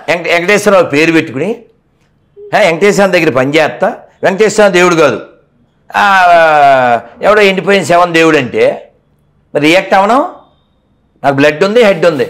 వెంక వెంకటేశ్వరరావు పేరు పెట్టుకుని "హే, వెంకటేశ్వర దగ్గర పనిచేస్తా వెంకటేశ్వర దేవుడు కాదు ఆ, ఎవడో ఎండిపోయిన శవం దేవుడు అంటే మరి రియాక్ట్ అవనం నాకు బ్లడ్ ఉంది హెడ్ ఉంది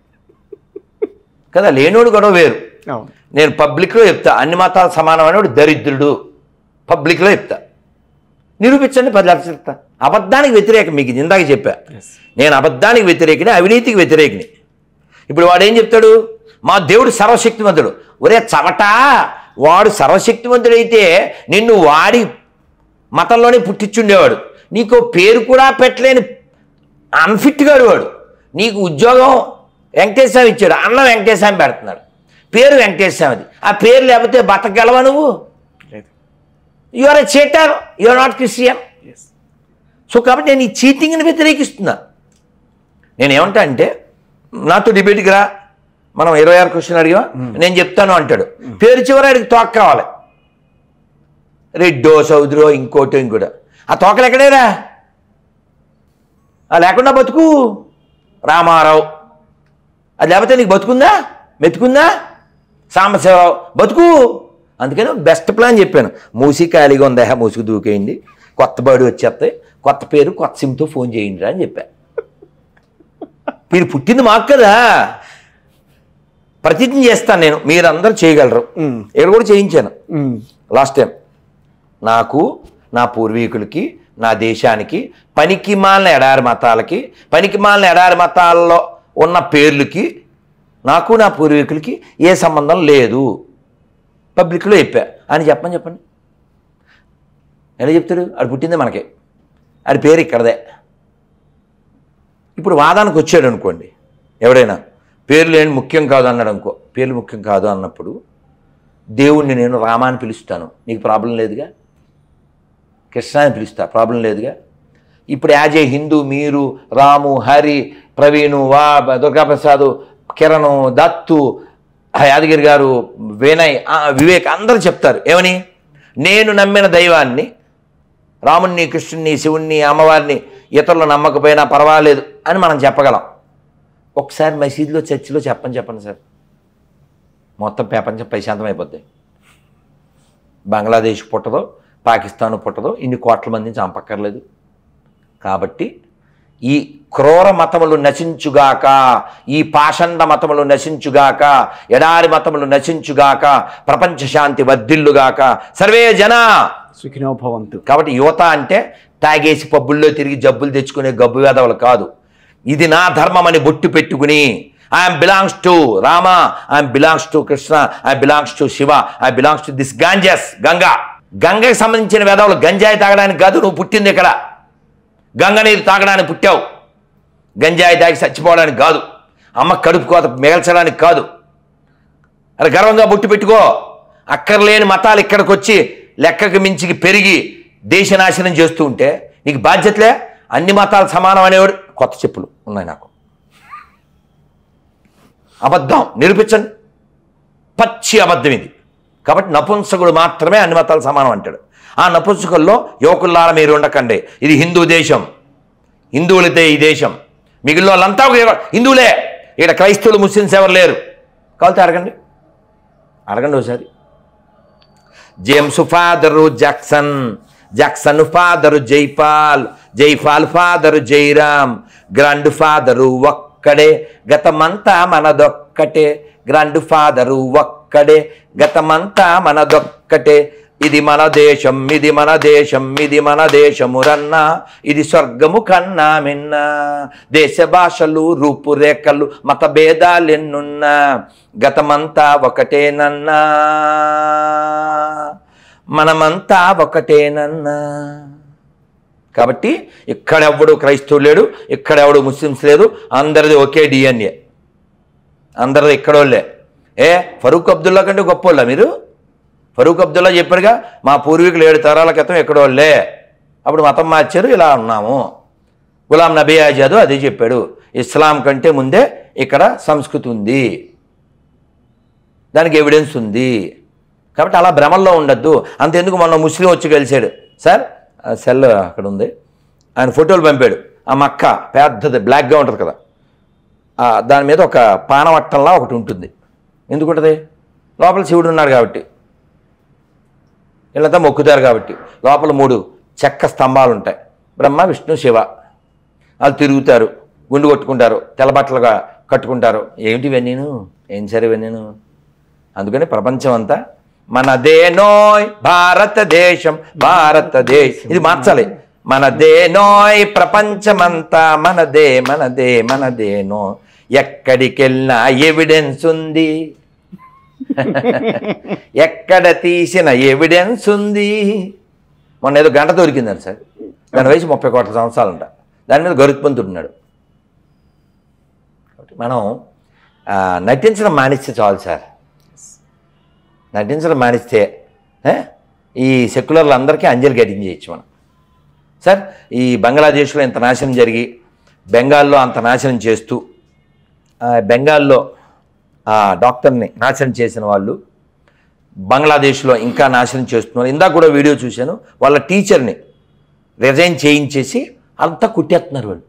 కదా లేనోడు కూడా వేరు అవును నేను పబ్లిక్లో చెప్తా అన్ని మతాలు సమానమైన వాడు దరిద్రుడు పబ్లిక్లో చెప్తా నిరూపించండి పది లక్షలు చెప్తా అబద్ధానికి వ్యతిరేకం మీకు ఇది ఇందాక చెప్పా నేను అబద్ధానికి వ్యతిరేకిని అవినీతికి వ్యతిరేకిని ఇప్పుడు వాడు ఏం చెప్తాడు మా దేవుడు సర్వశక్తివంతుడు ఒరే చవట వాడు సర్వశక్తివంతుడైతే నిన్ను వాడి మతంలోనే పుట్టించుండేవాడు నీకు పేరు కూడా పెట్టలేని అన్ఫిట్ గాడు వాడు నీకు ఉద్యోగం వెంకటేశ్వరం ఇచ్చాడు అన్న వెంకటేశ్వరం పెడుతున్నాడు పేరు వెంకటేశ్వరది ఆ పేరు లేకపోతే బతకగలవా నువ్వు లేదు you are a cheater you are not Christians so కాబట్టి నేను ఈ చీటింగ్ని వ్యతిరేకిస్తున్నా నేను ఏమంటా అంటే నాతో డిబేట్కి రా మనం ఇరవై ఆరు క్వశ్చన్ అడిగా నేను చెప్తాను అంటాడు పేరు చివరి అడిగి తోక కావాలి రెడ్డో సౌదరో ఇంకోటో ఇంకోటో ఆ తోకలు ఎక్కడేరా ఆ లేకుండా బతుకు రామారావు అది లేకపోతే నీకు బతుకుందా మెతుకుందా సాంబశివరావు బతుకు అందుకని బెస్ట్ ప్లాన్ చెప్పాను మూసి ఖాళీగా ఉందా మూసుకు దూకేయండి కొత్త బడి వచ్చేస్తాయి కొత్త పేరు కొత్త సిమ్తో ఫోన్ చేయండి రా అని చెప్పా మీరు పుట్టింది మాకు కదా ప్రతిజ్ఞ చేస్తాను నేను మీరందరూ చేయగలరు మ్మ్. ఇక్కడ కూడా చేయించాను మ్మ్. లాస్ట్ టైం నాకు నా పూర్వీకులకి నా దేశానికి పనికి మాలిన ఎడారి మతాలకి పనికి మాలిన ఎడారి మతాల్లో ఉన్న పేర్లకి నాకు నా పూర్వీకులకి ఏ సంబంధం లేదు పబ్లిక్లో చెప్పా అని చెప్పని చెప్పండి ఎలా చెప్తాడు ఆడు పుట్టిందే మనకే ఆడి పేరు ఇక్కడదే ఇప్పుడు వాదానికి వచ్చాడు అనుకోండి ఎవడైనా పేరు లేని ముఖ్యం కాదు అన్నాడు అనుకో పేర్లు ముఖ్యం కాదు అన్నప్పుడు దేవుణ్ణి నేను రామ అని పిలుస్తాను నీకు ప్రాబ్లం లేదుగా కృష్ణ అని పిలుస్తా ప్రాబ్లం లేదుగా ఇప్పుడు యాజ్ ఏ హిందూ మీరు రాము హరి ప్రవీణు వా దుర్గాప్రసాద్ కిరణ్ దత్తు యాదగిరి గారు వినయ్ ఆ, వివేక్ అందరూ చెప్తారు ఏమని నేను నమ్మిన దైవాన్ని రాముణ్ణి కృష్ణుణ్ణి శివుణ్ణి అమ్మవారిని ఇతరులు నమ్మకపోయినా పర్వాలేదు అని మనం చెప్పగలం ఒకసారి మసీదులో చర్చిలో చెప్పని చెప్పండి సార్ మొత్తం ప్రపంచం ప్రశాంతం అయిపోద్ది బంగ్లాదేశ్ పుట్టదో పాకిస్తాన్ పుట్టదో ఇన్ని కోట్ల మందిని చంపక్కర్లేదు కాబట్టి ఈ క్రూర మతములు నశించుగాక ఈ పాషండ మతములు నశించుగాక ఎడారి మతములు నశించుగాక ప్రపంచ శాంతి వర్ధిల్లుగాక సర్వే జన సుఖినో భవంతు కాబట్టి యువత అంటే తాగేసి పబ్బుల్లో తిరిగి జబ్బులు తెచ్చుకునే గబ్బు వేదవులు కాదు ఇది నా ధర్మం అని బొట్టు పెట్టుకుని I'm belongs to Rama I'm belongs to Krishna I belongs to Shiva I belongs to this Ganges Ganga గంగకి సంబంధించిన వేదవులు గంజాయి తాగడానికి కాదు నువ్వు పుట్టింది ఇక్కడ గంగ నీరు తాగడానికి పుట్టావు గంజాయి తాగి చచ్చిపోవడానికి కాదు అమ్మ కడుపు కోత మిగల్చడానికి కాదు అది గర్వంగా బొట్టు పెట్టుకో అక్కర్లేని మతాలు ఇక్కడికి వచ్చి లెక్కకు మించికి పెరిగి దేశ నాశనం చేస్తూ ఉంటే నీకు బాధ్యతలే అన్ని మతాలు సమానం అనేవాడు కొత్త చెప్పులు ఉన్నాయి నాకు అబద్ధం నిరూపించండి పచ్చి అబద్ధం ఇది కాబట్టి నపుంసకుడు మాత్రమే అన్ని మతాలు సమానం అంటాడు ఆ నపుంసకుల్లో యువకుల్లారా మీరు ఉండకండి ఇది హిందూ దేశం హిందువులదే ఈ దేశం మిగిలిన వాళ్ళంతా ఒక హిందువులే ఇక్కడ క్రైస్తవులు ముస్లిమ్స్ ఎవరు లేరు కావాలితే అడగండి అడగండి ఒకసారి James father Jackson Jackson father Jaipal Jaipal father Jairam grandfather ఒక్కడే గతమంతా మనదొక్కటే గ్రాండ్ ఫాదరు ఒక్కడే గతమంతా మనదొక్కటే ఇది మన దేశం ఇది మన దేశం ఇది మన దేశమురన్నా ఇది స్వర్గము కన్నా మిన్న దేశ భాషలు రూపురేఖలు మత భేదాలెన్నున్నా గతమంతా ఒకటేనన్నా మనమంతా ఒకటేనన్నా కాబట్టి ఇక్కడెవడు క్రైస్తవులు లేడు ఇక్కడెవడు ముస్లిమ్స్ లేదు అందరిది ఒకే డిఎన్ఏ అందరిది ఇక్కడోళ్ళే ఏ ఫరూక్ అబ్దుల్లా కంటే గొప్పోళ్ళ మీరు ఫరూక్ అబ్దుల్లా చెప్పారుగా మా పూర్వీకులు ఏడు తరాల క్రితం ఎక్కడోళ్ళే అప్పుడు మతం మార్చారు ఇలా ఉన్నాము గులాం నబీ ఆజాదు అదే చెప్పాడు ఇస్లాం కంటే ముందే ఇక్కడ సంస్కృతి ఉంది దానికి ఎవిడెన్స్ ఉంది కాబట్టి అలా భ్రమల్లో ఉండద్దు అంతెందుకు మొన్న ముస్లిం వచ్చి కలిశాడు సార్ ఆ సెల్ అక్కడ ఉంది ఆయన ఫోటోలు పంపాడు ఆ మక్క పెద్దది బ్లాక్గా ఉంటుంది కదా ఆ దాని మీద ఒక పానవట్టంలా ఒకటి ఉంటుంది ఎందుకుంటుంది లోపల శివుడు ఉన్నాడు కాబట్టి వీళ్ళంతా మొక్కుతారు కాబట్టి లోపల మూడు చెక్క స్తంభాలు ఉంటాయి బ్రహ్మ విష్ణు శివ వాళ్ళు తిరుగుతారు గుండు కొట్టుకుంటారు తెల్లబట్టలుగా కట్టుకుంటారు ఏమిటి ఇవన్నీను ఏం సరే ఇవన్నీను అందుకని ప్రపంచం అంతా మనదేనోయ్ భారతదేశం భారతదేశం ఇది మార్చాలి మనదేనోయ్ ప్రపంచమంతా మనదే మనదే మనదేనో ఎక్కడికెళ్ళినా ఎవిడెన్స్ ఉంది ఎక్కడ తీసిన ఎవిడెన్స్ ఉంది మొన్న ఏదో గంట దొరికిందని సార్ దాని వయసు ముప్పై కోట్ల సంవత్సరాలు అంట దాని మీద గరుత్పంతుడున్నాడు కాబట్టి మనం ఆ, నటించడం మానేస్తే చాలు సార్ నటించడం మానేస్తే ఏ, ఈ సెక్యులర్లు అందరికీ అంజలి చేయొచ్చు మనం సార్ ఈ బంగ్లాదేశ్లో ఇంత నాశనం జరిగి బెంగాల్లో అంత నాశనం చేస్తూ ఆ, బెంగాల్లో ఆ డాక్టర్ని నాశనం చేసిన వాళ్ళు బంగ్లాదేశ్లో ఇంకా నాశనం చేస్తున్నారు ఇందాక కూడా వీడియో చూశాను వాళ్ళ టీచర్ని రిజైన్ చేయించేసి అంతా కుట్టేస్తున్నారు వాళ్ళు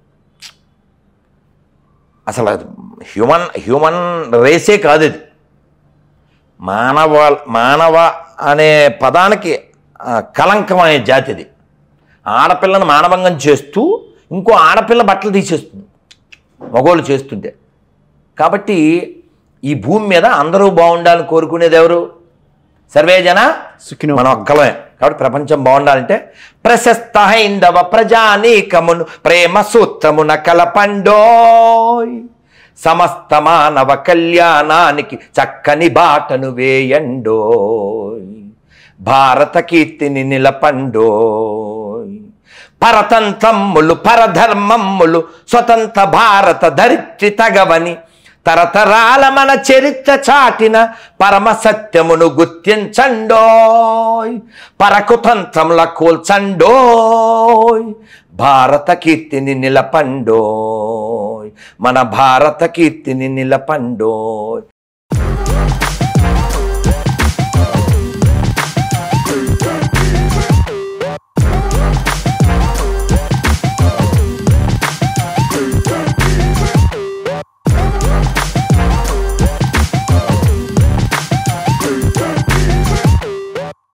అసలు అది హ్యూమన్ హ్యూమన్ రేసే కాదు అది మానవ మానవ అనే పదానికి ఆ, కలంకమనే జాతి అది ఆడపిల్లను మానభంగం చేస్తూ ఇంకో ఆడపిల్ల బట్టలు తీసేస్తుంది మగోళ్ళు చేస్తుంటే కాబట్టి ఈ భూమి మీద అందరూ బాగుండాలని కోరుకునేది ఎవరు సర్వే జన సుఖినో మనం ఒక్కలమే కాబట్టి ప్రపంచం బాగుండాలంటే ప్రశస్త హైందవ ప్రజానీకమును ప్రేమ సూత్రమున కలపండోయ్ సమస్త మానవ కళ్యాణానికి చక్కని బాటను వేయండోయ్ భారత కీర్తిని నిలపండోయ్ పరతంత్రమ్ములు పరధర్మమ్ములు స్వతంత్ర భారత ధరిత్రి తగవని తరతరాల మన చరిత్ర చాటిన పరమ సత్యమును గుర్తించండోయ్ పరకుతంత్రముల కూల్చండోయ్ భారత కీర్తిని నిలపండోయ్ మన భారత కీర్తిని నిలపండోయ్